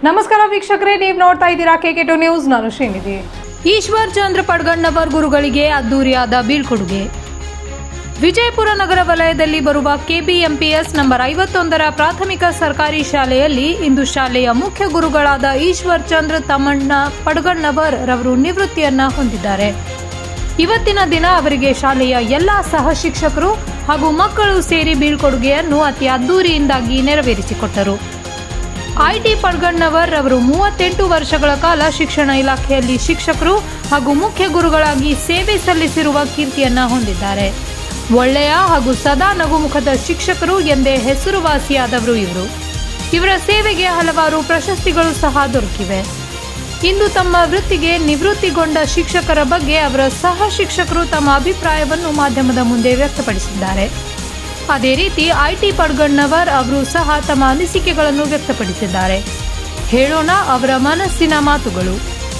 ನಮಸ್ಕಾರ ವೀಕ್ಷಕರೇ ನೀವು ನೋಡ್ತಾ ಇದ್ದೀರಾ ಕೆ ಟು ನ್ಯೂಸ್ ನಾನು ಶ್ರೀನಿಧಿ ಈಶ್ವರ್ ಚಂದ್ರ ಪಡ್ಗಣ್ಣವರ್ ಗುರುಗಳಿಗೆ ಅದ್ದೂರಿಯಾದ ಬೀಳ್ಕೊಡುಗೆ ವಿಜಯಪುರ ನಗರ ವಲಯದಲ್ಲಿ ಬರುವ ಕೆಬಿಎಂಪಿಎಸ್ ನಂಬರ್ ಐವತ್ತೊಂದರ ಪ್ರಾಥಮಿಕ ಸರ್ಕಾರಿ ಶಾಲೆಯಲ್ಲಿ ಇಂದು ಶಾಲೆಯ ಮುಖ್ಯ ಗುರುಗಳಾದ ಈಶ್ವರ್ ಚಂದ್ರ ತಮ್ಮಣ್ಣ ಪಡ್ಗಣ್ಣವರ್ ರವರು ನಿವೃತ್ತಿಯನ್ನ ಹೊಂದಿದ್ದಾರೆ ಇವತ್ತಿನ ದಿನ ಅವರಿಗೆ ಶಾಲೆಯ ಎಲ್ಲಾ ಸಹ ಶಿಕ್ಷಕರು ಹಾಗೂ ಮಕ್ಕಳು ಸೇರಿ ಬೀಳ್ಕೊಡುಗೆಯನ್ನು ಅತಿ ಅದ್ದೂರಿಯಿಂದಾಗಿ ನೆರವೇರಿಸಿಕೊಟ್ಟರು ಐಟಿ ಪಡ್ಗಣ್ಣವರ್ ಅವರು ಮೂವತ್ತೆಂಟು ವರ್ಷಗಳ ಕಾಲ ಶಿಕ್ಷಣ ಇಲಾಖೆಯಲ್ಲಿ ಶಿಕ್ಷಕರು ಹಾಗೂ ಮುಖ್ಯ ಗುರುಗಳಾಗಿ ಸೇವೆ ಸಲ್ಲಿಸಿರುವ ಕೀರ್ತಿಯನ್ನ ಹೊಂದಿದ್ದಾರೆ ಒಳ್ಳೆಯ ಹಾಗೂ ಸದಾ ನಗುಮುಖದ ಶಿಕ್ಷಕರು ಎಂದೇ ಹೆಸರುವಾಸಿಯಾದವರು ಇವರು ಇವರ ಸೇವೆಗೆ ಹಲವಾರು ಪ್ರಶಸ್ತಿಗಳು ಸಹ ದೊರಕಿವೆ ಇಂದು ತಮ್ಮ ವೃತ್ತಿಗೆ ನಿವೃತ್ತಿಗೊಂಡ ಶಿಕ್ಷಕರ ಬಗ್ಗೆ ಅವರ ಸಹ ಶಿಕ್ಷಕರು ತಮ್ಮ ಅಭಿಪ್ರಾಯವನ್ನು ಮಾಧ್ಯಮದ ಮುಂದೆ ವ್ಯಕ್ತಪಡಿಸಿದ್ದಾರೆ ಅದೇ ರೀತಿ ಐಟಿ ಪಡ್ಗಣ್ಣವರ್ ಅವರು ಸಹ ತಮ್ಮ ಅನಿಸಿಕೆಗಳನ್ನು ವ್ಯಕ್ತಪಡಿಸಿದ್ದಾರೆ ಹೇಳೋಣ ಅವರ ಮನಸ್ಸಿನ ಮಾತುಗಳು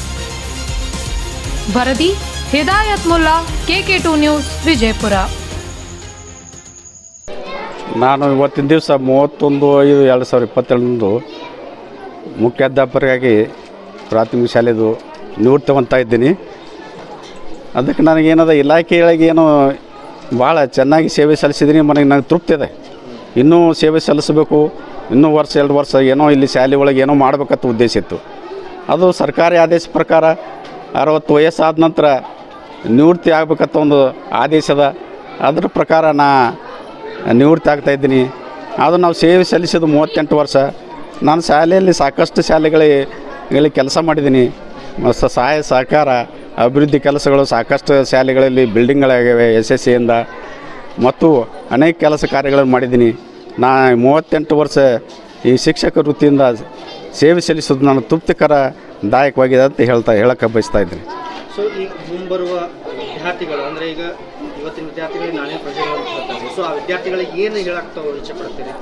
ವರದಿ Hidayat Mulla KK two news Vijayapura ನಾನು ಇವತ್ತಿನ ದಿವಸ ಮೂವತ್ತೊಂದು ಐದು ಎರಡು ಸಾವಿರದ ಇಪ್ಪತ್ತೆರಡರಂದು ಮುಖ್ಯಾಧ್ಯಾಪಕರಾಗಿ ಪ್ರಾಥಮಿಕ ಶಾಲೆದು ನಿವೃತ್ತಿ ಹೊಂದ್ತಾ ಇದ್ದೀನಿ ಅದಕ್ಕೆ ನನಗೇನದ ಇಲಾಖೆಯೊಳಗೆ ಏನೋ ಭಾಳ ಚೆನ್ನಾಗಿ ಸೇವೆ ಸಲ್ಲಿಸಿದ್ದೀನಿ ಮನೆಗೆ ನನಗೆ ತೃಪ್ತಿ ಇದೆ ಇನ್ನೂ ಸೇವೆ ಸಲ್ಲಿಸಬೇಕು ಇನ್ನೂ ವರ್ಷ ಎರಡು ವರ್ಷ ಏನೋ ಇಲ್ಲಿ ಶಾಲೆ ಒಳಗೆ ಏನೋ ಮಾಡಬೇಕಂತ ಉದ್ದೇಶ ಇತ್ತು ಅದು ಸರ್ಕಾರಿ ಆದೇಶ ಪ್ರಕಾರ ಅರವತ್ತು ವಯಸ್ಸಾದ ನಂತರ ನಿವೃತ್ತಿ ಆಗ್ಬೇಕಂತ ಒಂದು ಆದೇಶದ ಅದ್ರ ಪ್ರಕಾರ ನಾ ನಿವೃತ್ತಿ ಆಗ್ತಾ ಇದ್ದೀನಿ ಅದು ನಾವು ಸೇವೆ ಸಲ್ಲಿಸಿದ್ದು ಮೂವತ್ತೆಂಟು ವರ್ಷ ನಾನು ಶಾಲೆಯಲ್ಲಿ ಸಾಕಷ್ಟು ಶಾಲೆಗಳಿಗೆ ಕೆಲಸ ಮಾಡಿದ್ದೀನಿ ಮ- ಸ- ಸಹಾಯ ಸಹಕಾರ ಅಭಿವೃದ್ಧಿ ಕೆಲಸಗಳು ಸಾಕಷ್ಟು ಶಾಲೆಗಳಲ್ಲಿ ಬಿಲ್ಡಿಂಗ್ಗಳಾಗಿವೆ ಎಸ್ ಎಸ್ ಸಿಯಿಂದ ಮತ್ತು ಅನೇಕ ಕೆಲಸ ಕಾರ್ಯಗಳನ್ನು ಮಾಡಿದ್ದೀನಿ ನಾ ಮೂವತ್ತೆಂಟು ವರ್ಷ ಈ ಶಿಕ್ಷಕ ವೃತ್ತಿಯಿಂದ ಸೇವೆ ಸಲ್ಲಿಸೋದು ನಾನು ತೃಪ್ತಿಕರದಾಯಕವಾಗಿದೆ ಅಂತ ಹೇಳ್ತಾ ಹೇಳಕ್ಕೆ ಬಯಸ್ತಾ ಇದ್ದೀನಿ ಸೊ ಈಗ ಮುಂಬರುವ ವಿದ್ಯಾರ್ಥಿಗಳು ಅಂದರೆ ಈಗ ಇವತ್ತಿನ ವಿದ್ಯಾರ್ಥಿಗಳಿಗೆ ನಾಳೆ ಪ್ರಜೆಗಳು ಅಂತ ಹೇಳ್ತಾರೆ ಸೊ ಆ ವಿದ್ಯಾರ್ಥಿಗಳಿಗೆ ಏನು ಹೇಳಕ್ಕೆ ತಾವು ಇಚ್ಛೆ ಪಡ್ತೀರಿ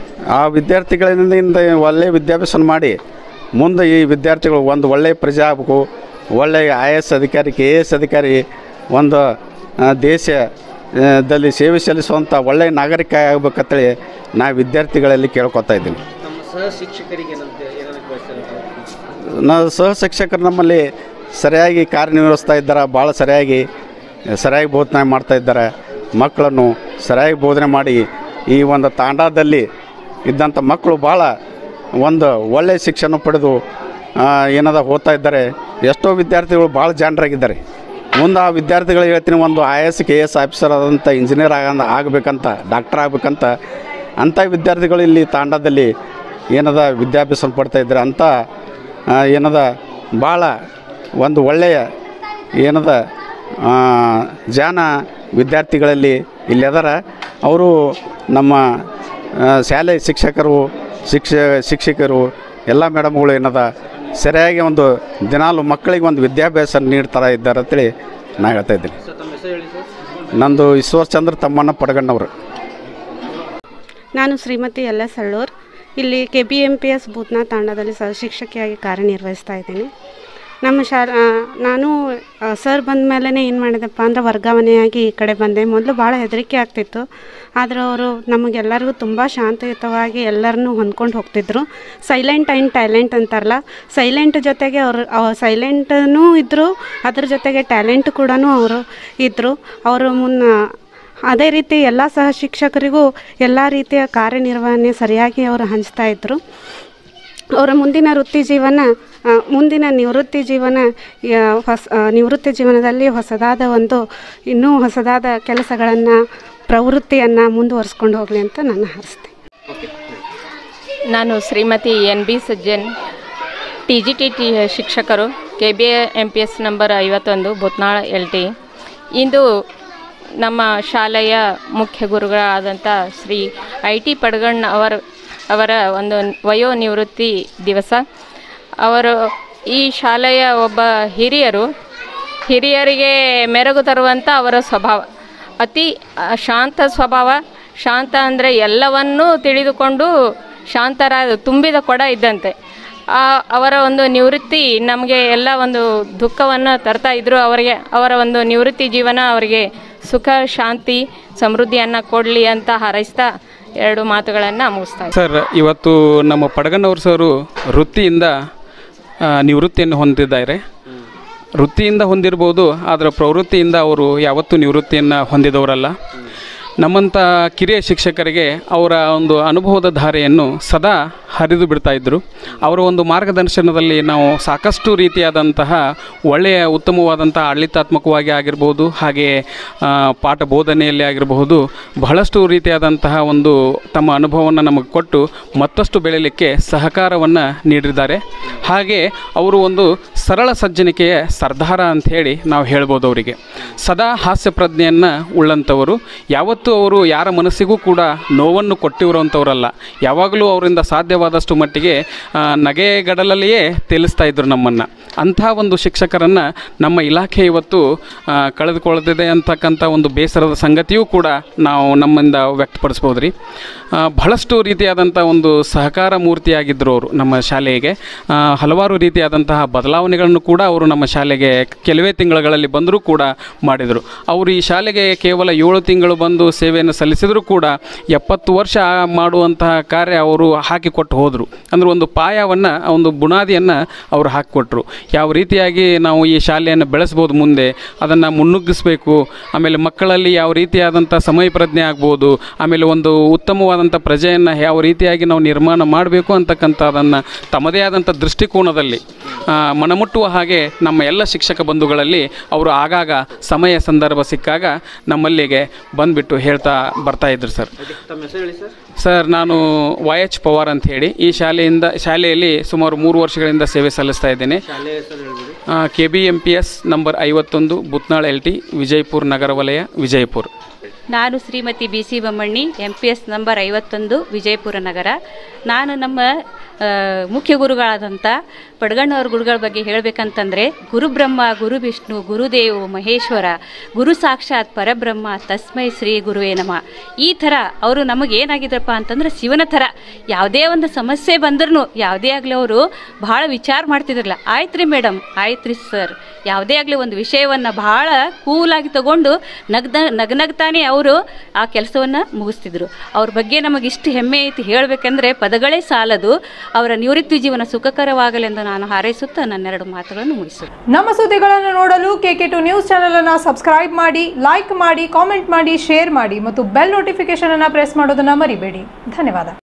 ಆ ವಿದ್ಯಾರ್ಥಿಗಳಿಂದ ಒಳ್ಳೆಯ ವಿದ್ಯಾಭ್ಯಾಸ ಮಾಡಿ ಮುಂದೆ ಈ ವಿದ್ಯಾರ್ಥಿಗಳು ಒಂದು ಒಳ್ಳೆಯ ಪ್ರಜೆ ಆಗಬೇಕು ಒಳ್ಳೆಯ ಐ ಎಸ್ ಅಧಿಕಾರಿ ಕೆ ಎ ಎಸ್ ಅಧಿಕಾರಿ ಒಂದು ಆ, ದೇಶ ಆ, ದಲ್ಲಿ ಸೇವೆ ಸಲ್ಲಿಸುವಂಥ ಒಳ್ಳೆಯ ನಾಗರಿಕ ಆಗಬೇಕಂತೇಳಿ ನಾ ವಿದ್ಯಾರ್ಥಿಗಳಲ್ಲಿ ಕೇಳ್ಕೊತಾ ಇದ್ದೀನಿ ನಮ್ಮ ಸಹ ಶಿಕ್ಷಕರಿಗೆ ಏನಂತ ಏನಕ್ಕೆ ಬಯಸ್ತಾರೆ ತಾವು? ನಾ ಸಹ ಶಿಕ್ಷಕರು ನಮ್ಮಲ್ಲಿ ಸರಿಯಾಗಿ ಕಾರ್ಯನಿರ್ವಹಿಸ್ತಾ ಇದ್ದಾರೆ ಭಾಳ ಸರಿಯಾಗಿ ಸರಿಯಾಗಿ ಬೋಧನೆ ಮಾಡ್ತಾ ಇದ್ದಾರೆ ಮಕ್ಕಳನ್ನು ಸರಿಯಾಗಿ ಬೋಧನೆ ಮಾಡಿ ಈ ಒಂದು ತಾಂಡಾದಲ್ಲಿ ಇದ್ದಂಥ ಮಕ್ಕಳು ಭಾಳ ಒಂದು ಒಳ್ಳೆಯ ಶಿಕ್ಷಣ ಪಡೆದು ಆ, ಏನದ ಓದ್ತಾ ಇದ್ದಾರೆ ಎಷ್ಟೋ ವಿದ್ಯಾರ್ಥಿಗಳು ಭಾಳ ಜಾಣರಾಗಿದ್ದಾರೆ ಮುಂದೆ ಆ ವಿದ್ಯಾರ್ಥಿಗಳಿಗೆ ಹೇಳ್ತೀನಿ ಒಂದು I S K S officer ಆದಂಥ ಇಂಜಿನಿಯರ್ ಆಗ ಆಗಬೇಕಂತ ಡಾಕ್ಟರ್ ಆಗಬೇಕಂತ ಅಂಥ ವಿದ್ಯಾರ್ಥಿಗಳು ಇಲ್ಲಿ ತಾಂಡಾದಲ್ಲಿ ಏನದ ವಿದ್ಯಾಭ್ಯಾಸ ಪಡ್ತಾ ಇದ್ದಾರೆ ಅಂಥ ಆ, ಏನದ ಭಾಳ ಒಂದು ಒಳ್ಳೆಯ ಏನದ ಆ, ಜಾನ ವಿದ್ಯಾರ್ಥಿಗಳಲ್ಲಿ ಇಲ್ಲಿ ಅದರ ಅವರು ನಮ್ಮ ಆ, ಶಾಲೆ ಶಿಕ್ಷಕರು ಶಿಕ್ಷ ಶಿಕ್ಷಕರು ಎಲ್ಲ ಮೇಡಮ್ಗಳು ಏನದ ಸರಿಯಾಗಿ ಒಂದು ದಿನಾಲು ಮಕ್ಕಳಿಗೆ ಒಂದು ವಿದ್ಯಾಭ್ಯಾಸ ನೀಡ್ತಾ ಇದ್ದಾರೆ ಅಂತೇಳಿ ನಾ ಹೇಳ್ತಾ ಇದ್ದೀನಿ ಸರ್ ತಮ್ಮ ಹೆಸರು ಹೇಳಿ ಸರ್ ನಂದು ಈಶ್ವರ್ಚಂದ್ರ ತಮ್ಮಣ್ಣ ಪಡಗಣ್ಣವರು ನಾನು ಶ್ರೀಮತಿ ಎಲ್ ಎಸ್ ಹಳ್ಳೂರ್ ಇಲ್ಲಿ K B M P S Bhutna ತಾಂಡದಲ್ಲಿ ಸಹ ಶಿಕ್ಷಕಿಯಾಗಿ ಕಾರ್ಯನಿರ್ವಹಿಸ್ತಾ ಇದ್ದೀನಿ ನಮ್ಮ ಶಾ ಆ, ನಾನು ಆ, ಸರ್ ಬಂದ ಮೇಲೆ ಏನು ಮಾಡಿದೆಪ್ಪ ಅಂದ್ರೆ ವರ್ಗಾವಣೆಯಾಗಿ ಈ ಕಡೆ ಬಂದೆ ಮೊದಲು ಭಾಳ ಹೆದರಿಕೆ ಆಗ್ತಿತ್ತು ಆದರೆ ಅವರು ನಮಗೆಲ್ಲರಿಗೂ ತುಂಬ ಶಾಂತಯುತವಾಗಿ ಎಲ್ಲರನ್ನೂ ಹೊಂದ್ಕೊಂಡು ಹೋಗ್ತಿದ್ರು ಸೈಲೆಂಟ್ ಆ್ಯಂಡ್ ಟ್ಯಾಲೆಂಟ್ ಅಂತಾರಲ್ಲ ಸೈಲೆಂಟ್ ಜೊತೆಗೆ ಅವರು ಸೈಲೆಂಟನೂ ಇದ್ದರು ಅದ್ರ ಜೊತೆಗೆ ಟ್ಯಾಲೆಂಟ್ ಕೂಡ ಅವರು ಇದ್ದರು ಅವರು ಮುನ್ನ ಅದೇ ರೀತಿ ಎಲ್ಲ ಸಹ ಶಿಕ್ಷಕರಿಗೂ ಎಲ್ಲ ರೀತಿಯ ಕಾರ್ಯನಿರ್ವಹಣೆ ಸರಿಯಾಗಿ ಅವರು ಹಂಚ್ತಾ ಇದ್ದರು ಅವರ ಮುಂದಿನ ವೃತ್ತಿ ಜೀವನ ಆ, ಮುಂದಿನ ನಿವೃತ್ತಿ ಜೀವನ ಆ, ಹೊಸ ಆ, ನಿವೃತ್ತಿ ಜೀವನದಲ್ಲಿ ಹೊಸದಾದ ಒಂದು ಇನ್ನೂ ಹೊಸದಾದ ಕೆಲಸಗಳನ್ನು ಪ್ರವೃತ್ತಿಯನ್ನು ಮುಂದುವರಿಸ್ಕೊಂಡು ಹೋಗಲಿ ಅಂತ ನನ್ನ ಹಾರೈಸ್ತೀನಿ ನಾನು Shrimati N B Sajjan T G T T ಶಿಕ್ಷಕರು K B M P S number ಐವತ್ತೊಂದು ಭೂತ್ನಾಳ ಎಲ್ ಟಿ ಇಂದು ನಮ್ಮ ಶಾಲೆಯ ಮುಖ್ಯ ಗುರುಗಳಾದಂಥ ಶ್ರೀ ಐ ಟಿ ಪಡ್ಗಣ್ಣ ಅವರ ಅವರ ಒಂದು ವಯೋ ನಿವೃತ್ತಿ ದಿವಸ ಅವರು ಈ ಶಾಲೆಯ ಒಬ್ಬ ಹಿರಿಯರು ಹಿರಿಯರಿಗೆ ಮೆರುಗು ತರುವಂಥ ಅವರ ಸ್ವಭಾವ ಅತಿ ಆ, ಶಾಂತ ಸ್ವಭಾವ ಶಾಂತ ಅಂದರೆ ಎಲ್ಲವನ್ನೂ ತಿಳಿದುಕೊಂಡು ಶಾಂತರ ತುಂಬಿದ ಕೊಡ ಇದ್ದಂತೆ ಆ ಅವರ ಒಂದು ನಿವೃತ್ತಿ ನಮಗೆ ಎಲ್ಲ ಒಂದು ದುಃಖವನ್ನು ತರ್ತಾ ಇದ್ದರು ಅವರಿಗೆ ಅವರ ಒಂದು ನಿವೃತ್ತಿ ಜೀವನ ಅವರಿಗೆ ಸುಖ ಶಾಂತಿ ಸಮೃದ್ಧಿಯನ್ನು ಕೊಡಲಿ ಅಂತ ಹಾರೈಸ್ತಾ ಎರಡು ಮಾತುಗಳನ್ನು ಮುಗಿಸ್ತಾ ಇದ್ದೀನಿ. ಸರ್ ಇವತ್ತು ನಮ್ಮ ಪಡಗಣ್ಣವ್ರ ಸರು ವೃತ್ತಿಯಿಂದ ಆ, ನಿವೃತ್ತಿಯನ್ನು ಹೊಂದಿದ್ದಾರೆ ವೃತ್ತಿಯಿಂದ ಹೊಂದಿರ್ಬೋದು ಆದರೆ ಪ್ರವೃತ್ತಿಯಿಂದ ಅವರು ಯಾವತ್ತೂ ನಿವೃತ್ತಿಯನ್ನು ಹೊಂದಿದವರಲ್ಲ ನಮ್ಮಂಥ ಕಿರಿಯ ಶಿಕ್ಷಕರಿಗೆ ಅವರ ಒಂದು ಅನುಭವದ ಧಾರೆಯನ್ನು ಸದಾ ಹರಿದು ಬಿಡ್ತಾ ಇದ್ದರು ಅವರ ಒಂದು ಮಾರ್ಗದರ್ಶನದಲ್ಲಿ ನಾವು ಸಾಕಷ್ಟು ರೀತಿಯಾದಂತಹ ಒಳ್ಳೆಯ ಉತ್ತಮವಾದಂಥ ಆಡಳಿತಾತ್ಮಕವಾಗಿ ಆಗಿರ್ಬೋದು ಹಾಗೆಯೇ ಆ, ಪಾಠ ಬೋಧನೆಯಲ್ಲಿ ಆಗಿರಬಹುದು ಬಹಳಷ್ಟು ರೀತಿಯಾದಂತಹ ಒಂದು ತಮ್ಮ ಅನುಭವವನ್ನು ನಮಗೆ ಕೊಟ್ಟು ಮತ್ತಷ್ಟು ಬೆಳೀಲಿಕ್ಕೆ ಸಹಕಾರವನ್ನು ನೀಡಿದ್ದಾರೆ ಹಾಗೆ ಅವರು ಒಂದು ಸರಳ ಸಜ್ಜನಿಕೆಯ ಸರ್ದಾರ ಅಂತ ಹೇಳಿ ನಾವು ಹೇಳ್ಬೋದು ಅವರಿಗೆ ಸದಾ ಹಾಸ್ಯ ಪ್ರಜ್ಞೆಯನ್ನು ಉಳ್ಳಂಥವರು ಯಾವತ್ತೂ ಅವರು ಯಾರ ಮನಸ್ಸಿಗೂ ಕೂಡ ನೋವನ್ನು ಕೊಟ್ಟಿರುವಂಥವರಲ್ಲ ಯಾವಾಗಲೂ ಅವರಿಂದ ಸಾಧ್ಯವಾದಷ್ಟು ಮಟ್ಟಿಗೆ ಆ, ನಗೆಗಡಲಲ್ಲಿಯೇ ತೇಲಿಸ್ತಾ ಇದ್ದರು ನಮ್ಮನ್ನು ಅಂಥ ಒಂದು ಶಿಕ್ಷಕರನ್ನು ನಮ್ಮ ಇಲಾಖೆ ಇವತ್ತು ಆ, ಕಳೆದುಕೊಳ್ಳದಿದೆ ಅಂತಕ್ಕಂಥ ಒಂದು ಬೇಸರದ ಸಂಗತಿಯೂ ಕೂಡ ನಾವು ನಮ್ಮಿಂದ ವ್ಯಕ್ತಪಡಿಸ್ಬೋದು ರೀ ಆ, ಬಹಳಷ್ಟು ರೀತಿಯಾದಂಥ ಒಂದು ಸಹಕಾರ ಮೂರ್ತಿಯಾಗಿದ್ದರು ಅವರು ನಮ್ಮ ಶಾಲೆಗೆ ಆ, ಹಲವಾರು ರೀತಿಯಾದಂತಹ ಬದಲಾವಣೆಗಳನ್ನು ಕೂಡ ಅವರು ನಮ್ಮ ಶಾಲೆಗೆ ಕೆಲವೇ ತಿಂಗಳುಗಳಲ್ಲಿ ಬಂದರೂ ಕೂಡ ಮಾಡಿದರು ಅವರು ಈ ಶಾಲೆಗೆ ಕೇವಲ ಏಳು ತಿಂಗಳು ಬಂದು ಸೇವೆಯನ್ನು ಸಲ್ಲಿಸಿದರೂ ಕೂಡ ಎಪ್ಪತ್ತು ವರ್ಷ ಮಾಡುವಂತಹ ಕಾರ್ಯ ಅವರು ಹಾಕಿಕೊಟ್ಟು ಹೋದರು ಅಂದರೆ ಒಂದು ಪಾಯವನ್ನು ಒಂದು ಬುನಾದಿಯನ್ನು ಅವರು ಹಾಕಿಕೊಟ್ರು ಯಾವ ರೀತಿಯಾಗಿ ನಾವು ಈ ಶಾಲೆಯನ್ನು ಬೆಳೆಸ್ಬೋದು ಮುಂದೆ ಅದನ್ನು ಮುನ್ನುಗ್ಗಿಸ್ಬೇಕು ಆಮೇಲೆ ಮಕ್ಕಳಲ್ಲಿ ಯಾವ ರೀತಿಯಾದಂಥ ಸಮಯ ಪ್ರಜ್ಞೆ ಆಗ್ಬೋದು ಆಮೇಲೆ ಒಂದು ಉತ್ತಮವಾದಂಥ ಪ್ರಜೆಯನ್ನು ಯಾವ ರೀತಿಯಾಗಿ ನಾವು ನಿರ್ಮಾಣ ಮಾಡಬೇಕು ಅಂತಕ್ಕಂಥದ್ದನ್ನು ತಮ್ಮದೇ ಆದಂಥ ದೃಷ್ಟಿಕೋನದಲ್ಲಿ ಆ, ಮನಮುಟ್ಟುವ ಹಾಗೆ ನಮ್ಮ ಎಲ್ಲ ಶಿಕ್ಷಕ ಬಂಧುಗಳಲ್ಲಿ ಅವರು ಆಗಾಗ ಸಮಯ ಸಂದರ್ಭ ಸಿಕ್ಕಾಗ ನಮ್ಮಲ್ಲಿಗೆ ಬಂದುಬಿಟ್ಟು ಹೇಳ್ತಾ ಬರ್ತಾ ಇದ್ರು ಸರ್ ತಮ್ಮ ಹೆಸರು ಹೇಳಿ ಸರ್ ಸರ್ ನಾನು ವೈ ಎಚ್ ಪವಾರ್ ಅಂತ ಹೇಳಿ ಈ ಶಾಲೆಯಿಂದ ಶಾಲೆಯಲ್ಲಿ ಸುಮಾರು ಮೂರು ವರ್ಷಗಳಿಂದ ಸೇವೆ ಸಲ್ಲಿಸ್ತಾ ಇದ್ದೇನೆ ಶಾಲೆ ಹೆಸರು ಹೇಳ್ಬಿಡಿ K B M P S number ಐವತ್ತೊಂದು ಬುತ್ನಾಳ್ ಎಲ್ ಟಿ ವಿಜಯಪುರ ನಗರ ವಲಯ ವಿಜಯಪುರ ನಾನು Shrimati B C Bommanni M P S number ಐವತ್ತೊಂದು ವಿಜಯಪುರ ನಗರ ನಾನು ನಮ್ಮ ಆ, ಮುಖ್ಯ ಗುರುಗಳಾದಂಥ ಪಡ್ಗಣ್ಣವ್ರ ಗುರುಗಳ ಬಗ್ಗೆ ಹೇಳಬೇಕಂತಂದರೆ ಗುರುಬ್ರಹ್ಮ ಗುರು ವಿಷ್ಣು ಗುರುದೇವ್ ಮಹೇಶ್ವರ ಗುರು ಸಾಕ್ಷಾತ್ ಪರಬ್ರಹ್ಮ ತಸ್ಮೈ ಶ್ರೀ ಗುರುವೇ ನಮಃ ಈ ಥರ ಅವರು ನಮಗೆ ಏನಾಗಿದ್ರಪ್ಪ ಅಂತಂದ್ರೆ ಶಿವನ ಥರ ಯಾವುದೇ ಒಂದು ಸಮಸ್ಯೆ ಬಂದ್ರೂ ಯಾವುದೇ ಆಗಲಿ ಅವರು ಭಾಳ ವಿಚಾರ ಮಾಡ್ತಿದ್ರಲ್ಲ ಆಯ್ತು ರೀ ಮೇಡಮ್ ಆಯ್ತು ರೀ ಸರ್ ಯಾವುದೇ ಆಗಲಿ ಒಂದು ವಿಷಯವನ್ನು ಭಾಳ ಕೂಲಾಗಿ ತಗೊಂಡು ನಗ್ದ ನಗ್ನಗ್ತಾನೆ ಅವರು ಆ ಕೆಲಸವನ್ನು ಮುಗಿಸ್ತಿದ್ರು ಅವ್ರ ಬಗ್ಗೆ ನಮಗೆ ಇಷ್ಟು ಹೆಮ್ಮೆ ಐತಿ ಹೇಳಬೇಕಂದ್ರೆ ಪದಗಳೇ ಸಾಲದು ಅವರ ನಿವೃತ್ತಿ ಜೀವನ ಸುಖಕರವಾಗಲೆಂದು ನಾನು ಹಾರೈಸುತ್ತಾ ನನ್ನೆರಡು ಮಾತುಗಳನ್ನು ಮುಗಿಸುತ್ತೇನೆ ನಮ್ಮ ಸುದ್ದಿಗಳನ್ನು ನೋಡಲು ಕೆಕೆ ಟು ನ್ಯೂಸ್ ಚಾನೆಲ್ ಅನ್ನು ಸಬ್ಸ್ಕ್ರೈಬ್ ಮಾಡಿ ಲೈಕ್ ಮಾಡಿ ಕಾಮೆಂಟ್ ಮಾಡಿ ಶೇರ್ ಮಾಡಿ ಮತ್ತು ಬೆಲ್ ನೋಟಿಫಿಕೇಶನ್ ಅನ್ನು ಪ್ರೆಸ್ ಮಾಡೋದನ್ನ ಮರಿಬೇಡಿ ಧನ್ಯವಾದ